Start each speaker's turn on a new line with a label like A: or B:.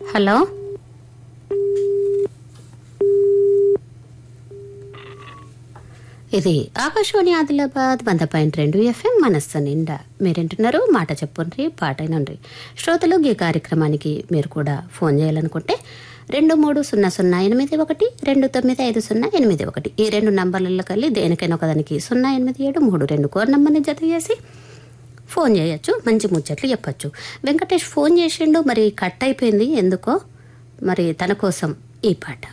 A: hello ఇది ఆకాశవాణి ఆదిలాబాద్ వంద point రెండు ఎఫ్ఎం మనస్సు నిండా మీరేంటున్నారు మాట చెప్పుండ్రి పాట అయినండ్రి శ్రోతలు ఈ కార్యక్రమానికి మీరు కూడా ఫోన్ చేయాలనుకుంటే రెండు మూడు సున్నా సున్నా ఎనిమిది ఒకటి రెండు తొమ్మిది ఐదు సున్నా ఎనిమిది ఒకటి ఈ రెండు నంబర్లలో కలిసి దేనికైనా ఒకదానికి సున్నా ఎనిమిది ఏడు మూడు రెండు కోర్ నంబర్ని జత చేసి ఫోన్ చేయొచ్చు మంచి ముచ్చట్లు చెప్పొచ్చు వెంకటేష్ ఫోన్ చేసిండు మరి కట్ అయిపోయింది ఎందుకో మరి తన కోసం ఈ పాట